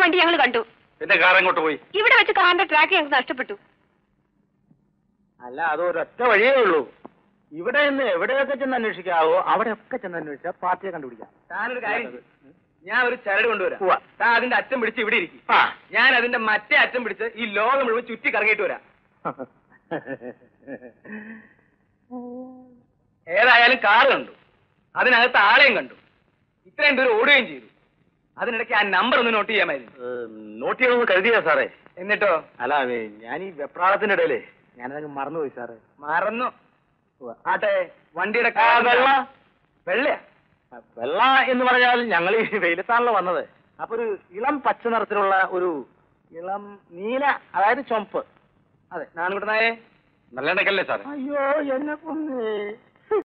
വണ്ടി ഞങ്ങൾ കണ്ടു എന്റെ കാർ എങ്ങോട്ട് പോയി ഇവിടെ വെച്ച് കാറിന്റെ ട്രാക്ക് ഞങ്ങൾക്ക് നഷ്ടപ്പെട്ടു അല്ല അത് ഒരൊറ്റ വഴിയേ ഉള്ളൂ ഇവിടെ നിന്ന് എവിടെയൊക്കെ ചെന്ന് അന്വേഷിക്കാവോ അവിടെയൊക്കെ ചെന്ന് അന്വേഷിച്ചാൽ പാർട്ടിയെ കണ്ടുപിടിക്കാം താനൊരു കാര്യം ചെയ്യ്. ഞാൻ ഒരു ചരട് കൊണ്ടുവരാം ഉവ്വ. താൻ അതിന്റെ അറ്റം പിടിച്ച് ഇവിടെ ഇരിക്കും ആ ഞാൻ അതിന്റെ മറ്റേ അറ്റം പിടിച്ച് ഈ ലോകം മുഴുവൻ ചുറ്റി കറങ്ങിയിട്ട് വരാം ഏതായാലും കാറ് കണ്ടു അതിനകത്ത് ആളെയും കണ്ടു ഇത്രയും ദൂരം ഓടുകയും ചെയ്തു അതിനിടയ്ക്ക് ആ നമ്പർ ഒന്ന് നോട്ട് ചെയ്യാമായിരുന്നു നോട്ട് ചെയ്യണമെന്ന് കരുതിയാ സാറേ എന്നിട്ടോ അല്ല ഏ, ഞാൻ ഈ വെപ്രാളത്തിന്റെ ഇടയിലേ ഞാനതങ്ങ് മറന്നുപോയി സാറേ മറന്നു ഉവ്വ. ആട്ടെ വണ്ടിയുടെ ആ, വെള്ള വെള്ളയാ ആ, വെള്ള എന്ന് പറഞ്ഞാൽ ഞങ്ങൾ ഈ വെയിലത്താണല്ലോ വന്നത് അപ്പൊ ഒരു ഇളം പച്ച നിറത്തിലുള്ള ഒരു ഇളം നീല അതായത് ചുമപ്പ് അതെ നാണുകുട്ടനായേ നല്ല സാറേ അയ്യോ എന്നെ കൊന്നേ